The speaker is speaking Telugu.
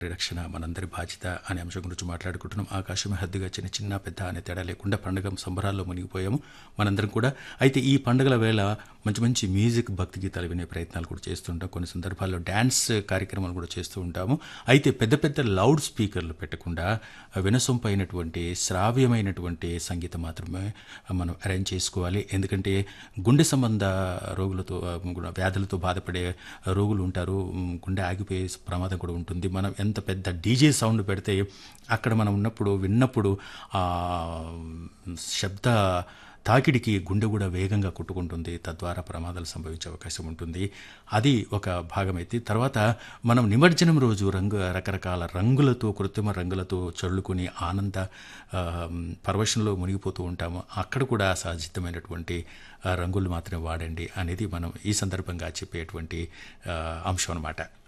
పరిరక్షణ మనందరి బాధ్యత అనే అంశం గురించి మాట్లాడుకుంటున్నాం ఆకాశమే హద్దుగా చిన్న చిన్న పెద్ద అనే తేడా లేకుండా పండుగ సంబరాల్లో మునిగిపోయాము మనందరం కూడా అయితే ఈ పండుగల వేళ మంచి మంచి మ్యూజిక్ భక్తి గీతాలు వినే ప్రయత్నాలు కూడా చేస్తుంటాం కొన్ని సందర్భాల్లో డ్యాన్స్ కార్యక్రమాలు కూడా చేస్తూ ఉంటాము అయితే పెద్ద పెద్ద లౌడ్ స్పీకర్లు పెట్టకుండా వినసొంపైనటువంటి శ్రావ్యమైనటువంటి సంగీతం మాత్రమే మనం అరేంజ్ చేసుకోవాలి ఎందుకంటే గుండె సంబంధ రోగులతో ఆ, వ్యాధులతో బాధపడే రోగులు ఉంటారు ఉమ్, గుండె ఆగిపోయే ప్రమాదం కూడా ఉంటుంది మనం ఎంత పెద్ద డీజే సౌండ్ పెడితే అక్కడ మనం ఉన్నప్పుడు విన్నప్పుడు ఆ శబ్ద తాకిడికి గుండె కూడా వేగంగా కొట్టుకుంటుంది తద్వారా ప్రమాదాలు సంభవించే అవకాశం ఉంటుంది అది ఒక భాగమైతే తర్వాత మనం నిమజ్జనం రోజు రంగు రకరకాల రంగులతో కృత్రిమ రంగులతో చల్లుకుని ఆనంద ఆ, పరవశంలో మునిగిపోతూ ఉంటాము అక్కడ కూడా సహజితమైనటువంటి ఆ, రంగులు మాత్రమే వాడండి అనేది మనం ఈ సందర్భంగా చెప్పేటువంటి ఆ, అంశం అన్నమాట